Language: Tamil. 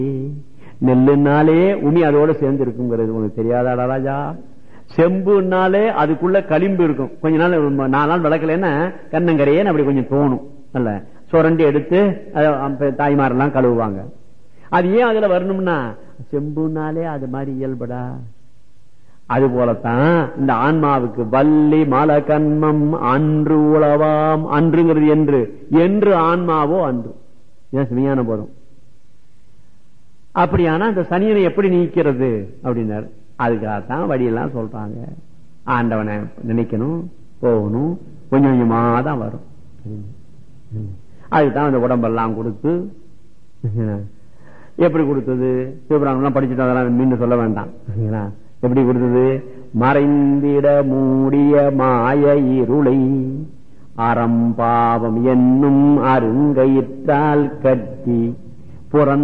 நெல்லுனாலே உமி அதோட சேர்ந்து இருக்குங்கிறது உனக்கு தெரியாதாடா ராஜா செம்புனாலே அதுக்குள்ள களிம்பு இருக்கும் கொஞ்ச நாள் நாலு நாள் விளக்கலன்னா கண்ணங்கரையேன்னு அப்படி கொஞ்சம் தோணும் அல்ல சுரண்டி எடுத்து தாய்மாரெல்லாம் கழுவுவாங்க அது ஏன் அதுல வரணும்னா செம்புனாலே அது மாதிரி இயல்படா அது போலத்தான் இந்த ஆன்மாவுக்கு வள்ளி மல கண்மம் அன்று உளவாம் அன்றுங்கிறது என்று என்று ஆன்மாவோ அன்று சுமையான போதும் அப்படியானா அந்த சனியனை எப்படி நீக்கிறது அப்படின்னாரு அதுக்காகத்தான் வழியெல்லாம் சொல்றாங்க ஆண்டவனை நினைக்கணும் போகணும் கொஞ்சம் கொஞ்சமா தான் வரும் அதுக்குதான் அந்த உடம்பெல்லாம் கொடுத்து எப்படி கொடுத்தது சிவபிராமணம் படிச்சுட்டு அதெல்லாம் மீண்டும் சொல்ல வேண்டாம் எப்படி கொடுத்தது மறைந்திட மூடிய மாய இருளை அறம்பாவம் என்னும் அருங்கயிற்றால் கட்டி புறந்த